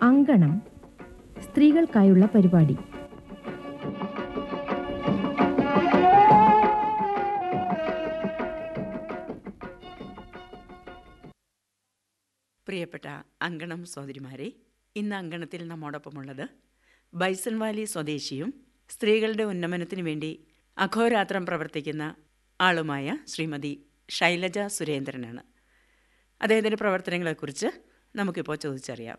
അങ്കണം സ്ത്രീകൾക്കായുള്ള പരിപാടി പ്രിയപ്പെട്ട അങ്കണം സഹോദരിമാരെ ഇന്ന് അങ്കണത്തിൽ നമ്മോടൊപ്പമുള്ളത് ബൈസൺ വാലി സ്വദേശിയും സ്ത്രീകളുടെ ഉന്നമനത്തിനു വേണ്ടി അഘോരാത്രം പ്രവർത്തിക്കുന്ന ആളുമായ ശ്രീമതി ശൈലജ സുരേന്ദ്രനാണ് അദ്ദേഹത്തിൻ്റെ പ്രവർത്തനങ്ങളെക്കുറിച്ച് നമുക്കിപ്പോൾ ചോദിച്ചറിയാം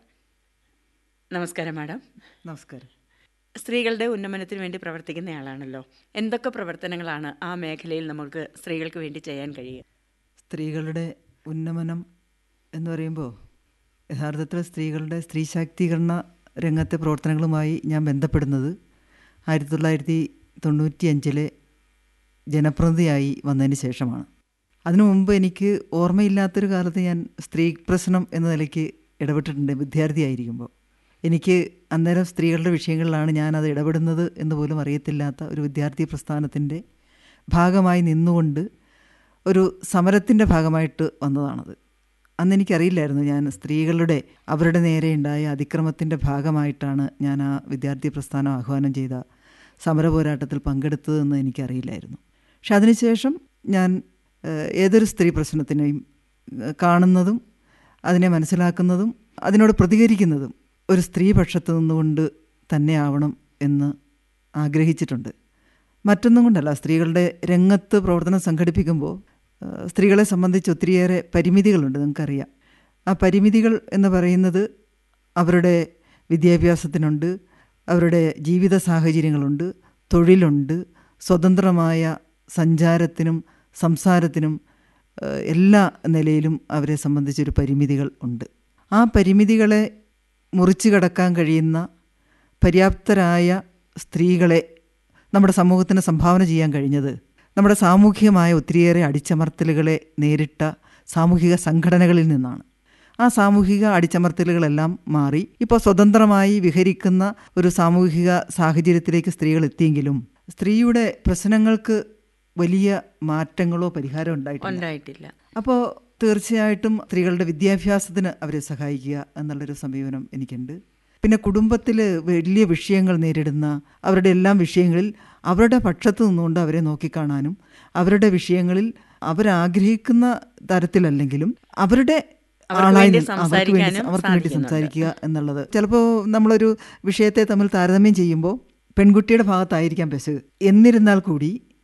നമസ്കാരം മാഡം നമസ്കാരം സ്ത്രീകളുടെ ഉന്നമനത്തിന് വേണ്ടി പ്രവർത്തിക്കുന്നയാളാണല്ലോ എന്തൊക്കെ പ്രവർത്തനങ്ങളാണ് ആ മേഖലയിൽ നമുക്ക് സ്ത്രീകൾക്ക് വേണ്ടി ചെയ്യാൻ കഴിയുക സ്ത്രീകളുടെ ഉന്നമനം എന്ന് പറയുമ്പോൾ യഥാർത്ഥത്തിൽ സ്ത്രീകളുടെ സ്ത്രീ ശാക്തീകരണ രംഗത്തെ പ്രവർത്തനങ്ങളുമായി ഞാൻ ബന്ധപ്പെടുന്നത് ആയിരത്തി തൊള്ളായിരത്തി തൊണ്ണൂറ്റി അഞ്ചിലെ ജനപ്രതിനിധിയായി വന്നതിന് ശേഷമാണ് അതിനു മുമ്പ് എനിക്ക് ഓർമ്മയില്ലാത്തൊരു കാലത്ത് ഞാൻ സ്ത്രീ പ്രശ്നം എന്ന നിലയ്ക്ക് ഇടപെട്ടിട്ടുണ്ട് വിദ്യാർത്ഥിയായിരിക്കുമ്പോൾ എനിക്ക് അന്നേരം സ്ത്രീകളുടെ വിഷയങ്ങളിലാണ് ഞാനത് ഇടപെടുന്നത് എന്ന് പോലും അറിയത്തില്ലാത്ത ഒരു വിദ്യാർത്ഥി പ്രസ്ഥാനത്തിൻ്റെ ഭാഗമായി നിന്നുകൊണ്ട് ഒരു സമരത്തിൻ്റെ ഭാഗമായിട്ട് വന്നതാണത് അന്ന് എനിക്കറിയില്ലായിരുന്നു ഞാൻ സ്ത്രീകളുടെ അവരുടെ നേരെ ഉണ്ടായ അതിക്രമത്തിൻ്റെ ഭാഗമായിട്ടാണ് ഞാൻ ആ വിദ്യാർത്ഥി പ്രസ്ഥാനം ആഹ്വാനം ചെയ്ത സമര പോരാട്ടത്തിൽ പങ്കെടുത്തതെന്ന് എനിക്കറിയില്ലായിരുന്നു പക്ഷെ അതിനുശേഷം ഞാൻ ഏഹ്, ഏതൊരു സ്ത്രീ പ്രശ്നത്തിനെയും ഏഹ്, കാണുന്നതും അതിനെ മനസ്സിലാക്കുന്നതും അതിനോട് പ്രതികരിക്കുന്നതും ഒരു സ്ത്രീ പക്ഷത്ത് നിന്നുകൊണ്ട് തന്നെ ആവണം എന്ന് ആഗ്രഹിച്ചിട്ടുണ്ട് മറ്റൊന്നും കൊണ്ടല്ല സ്ത്രീകളുടെ രംഗത്ത് പ്രവർത്തനം സംഘടിപ്പിക്കുമ്പോൾ ആ, സ്ത്രീകളെ സംബന്ധിച്ച് ഒത്തിരിയേറെ പരിമിതികളുണ്ട് നിങ്ങൾക്കറിയാം ആ പരിമിതികൾ എന്ന് പറയുന്നത് അവരുടെ വിദ്യാഭ്യാസത്തിനുണ്ട് അവരുടെ ജീവിത സാഹചര്യങ്ങളുണ്ട് തൊഴിലുണ്ട് സ്വതന്ത്രമായ സഞ്ചാരത്തിനും സംസാരത്തിനും ആ, എല്ലാ നിലയിലും അവരെ സംബന്ധിച്ചൊരു പരിമിതികൾ ഉണ്ട് ആ പരിമിതികളെ മുറിച്ചു കടക്കാൻ കഴിയുന്ന പര്യാപ്തരായ സ്ത്രീകളെ നമ്മുടെ സമൂഹത്തിന് സംഭാവന ചെയ്യാൻ കഴിഞ്ഞത് നമ്മുടെ സാമൂഹികമായ ഒത്തിരിയേറെ അടിച്ചമർത്തലുകളെ നേരിട്ട സാമൂഹിക സംഘടനകളിൽ നിന്നാണ് ആ സാമൂഹിക അടിച്ചമർത്തലുകളെല്ലാം മാറി ഇപ്പോൾ സ്വതന്ത്രമായി വിഹരിക്കുന്ന ഒരു സാമൂഹിക സാഹചര്യത്തിലേക്ക് സ്ത്രീകൾ എത്തിയെങ്കിലും സ്ത്രീയുടെ പ്രശ്നങ്ങൾക്ക് വലിയ മാറ്റങ്ങളോ പരിഹാരമോ ഉണ്ടായിട്ടില്ല ഉണ്ടായിട്ടില്ല അപ്പോൾ തീർച്ചയായിട്ടും സ്ത്രീകളുടെ വിദ്യാഭ്യാസത്തിന് അവരെ സഹായിക്കുക എന്നുള്ളൊരു സമീപനം എനിക്കുണ്ട് പിന്നെ കുടുംബത്തിൽ വലിയ വിഷയങ്ങൾ നേരിടുന്ന അവരുടെ എല്ലാം വിഷയങ്ങളിൽ അവരുടെ പക്ഷത്ത് നിന്നുകൊണ്ട് അവരെ നോക്കിക്കാണാനും അവരുടെ വിഷയങ്ങളിൽ അവരാഗ്രഹിക്കുന്ന തരത്തിലല്ലെങ്കിലും അവരുടെ അവർക്ക് ആളായി വേണ്ടി നിന്ന് അവർക്ക് വേണ്ടി സംസാരിക്കാനും അവർക്ക് വേണ്ടി സാധിക്കുന്നുണ്ട്. സംസാരിക്കുക എന്നുള്ളത് ചിലപ്പോൾ നമ്മളൊരു വിഷയത്തെ തമ്മിൽ താരതമ്യം ചെയ്യുമ്പോൾ പെൺകുട്ടിയുടെ ഭാഗത്തായിരിക്കാം പെശക് എന്നിരുന്നാൽ കൂടി